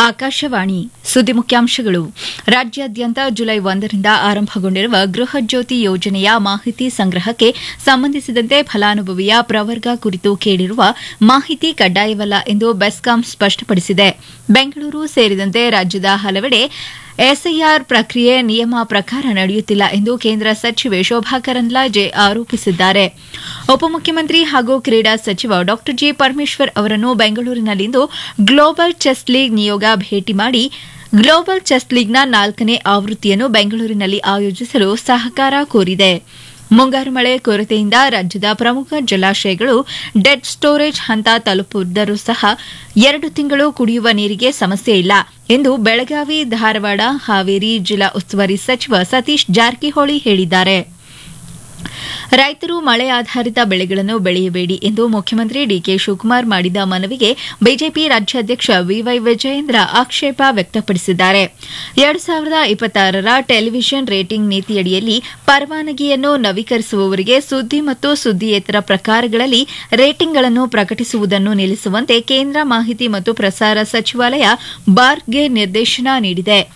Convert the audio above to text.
ಆಕಾಶವಾಣಿ ಸುದ್ದಿ ಮುಖ್ಯಾಂಶಗಳು ರಾಜ್ಯಾದ್ಯಂತ ಜುಲೈ ಒಂದರಿಂದ ಆರಂಭಗೊಂಡಿರುವ ಗೃಹ ಜ್ಯೋತಿ ಯೋಜನೆಯ ಮಾಹಿತಿ ಸಂಗ್ರಹಕ್ಕೆ ಸಂಬಂಧಿಸಿದಂತೆ ಫಲಾನುಭವಿಯ ಪ್ರವರ್ಗ ಕುರಿತು ಕೇಳಿರುವ ಮಾಹಿತಿ ಕಡ್ಡಾಯವಲ್ಲ ಎಂದು ಬೆಸ್ಕಾಂ ಸ್ಪಷ್ಟಪಡಿಸಿದೆ ಬೆಂಗಳೂರು ಸೇರಿದಂತೆ ರಾಜ್ಯದ ಹಲವೆಡೆ ಎಸ್ಐಆರ್ ಪ್ರಕ್ರಿಯೆ ನಿಯಮ ಪ್ರಕಾರ ನಡೆಯುತ್ತಿಲ್ಲ ಎಂದು ಕೇಂದ್ರ ಸಚಿವೆ ಶೋಭಾ ಕರಂದ್ಲಾಜೆ ಆರೋಪಿಸಿದ್ದಾರೆ ಉಪಮುಖ್ಯಮಂತ್ರಿ ಹಾಗೂ ಕ್ರೀಡಾ ಸಚಿವ ಡಾ ಜಿ ಪರಮೇಶ್ವರ್ ಅವರನ್ನು ಬೆಂಗಳೂರಿನಲ್ಲಿಂದು ಗ್ಲೋಬಲ್ ಚೆಸ್ ಲೀಗ್ ನಿಯೋಗ ಭೇಟಿ ಮಾಡಿ ಗ್ಲೋಬಲ್ ಚೆಸ್ ಲೀಗ್ನ ನಾಲ್ಕನೇ ಆವೃತ್ತಿಯನ್ನು ಬೆಂಗಳೂರಿನಲ್ಲಿ ಆಯೋಜಿಸಲು ಸಹಕಾರ ಕೋರಿದೆ ಮುಂಗಾರು ಮಳೆ ಕೊರತೆಯಿಂದ ರಾಜ್ಯದ ಪ್ರಮುಖ ಜಲಾಶಯಗಳು ಡೆಡ್ ಸ್ಟೋರೇಜ್ ಹಂತ ತಲುಪಿದ್ದರೂ ಸಹ ಎರಡು ತಿಂಗಳು ಕುಡಿಯುವ ನೀರಿಗೆ ಸಮಸ್ಯೆ ಇಲ್ಲ ಎಂದು ಬೆಳಗಾವಿ ಧಾರವಾಡ ಹಾವೇರಿ ಜಿಲ್ಲಾ ಉಸ್ತುವಾರಿ ಸಚಿವ ಸತೀಶ್ ಜಾರಕಿಹೊಳಿ ಹೇಳಿದ್ದಾರೆ ರೈತರು ಮಳೆ ಆಧಾರಿತ ಬೆಳೆಗಳನ್ನು ಬೆಳೆಯಬೇಡಿ ಎಂದು ಮುಖ್ಯಮಂತ್ರಿ ಡಿಕೆ ಶಿವಕುಮಾರ್ ಮಾಡಿದ ಮನವಿಗೆ ಬಿಜೆಪಿ ರಾಜ್ಯಾಧ್ಯಕ್ಷ ವಿವೈ ವಿಜಯೇಂದ್ರ ಆಕ್ಷೇಪ ವ್ಯಕ್ತಪಡಿಸಿದ್ದಾರೆ ಎರಡು ಸಾವಿರದ ಇಪ್ಪತ್ತಾರರ ಟೆಲಿವಿಷನ್ ರೇಟಿಂಗ್ ನೀತಿಯಡಿಯಲ್ಲಿ ಪರವಾನಗಿಯನ್ನು ನವೀಕರಿಸುವವರಿಗೆ ಸುದ್ದಿ ಮತ್ತು ಸುದ್ದಿಯೇತರ ಪ್ರಕಾರಗಳಲ್ಲಿ ರೇಟಿಂಗ್ಗಳನ್ನು ಪ್ರಕಟಿಸುವುದನ್ನು ನಿಲ್ಲಿಸುವಂತೆ ಕೇಂದ್ರ ಮಾಹಿತಿ ಮತ್ತು ಪ್ರಸಾರ ಸಚಿವಾಲಯ ಬಾರ್ಗೆ ನಿರ್ದೇಶನ ನೀಡಿದೆ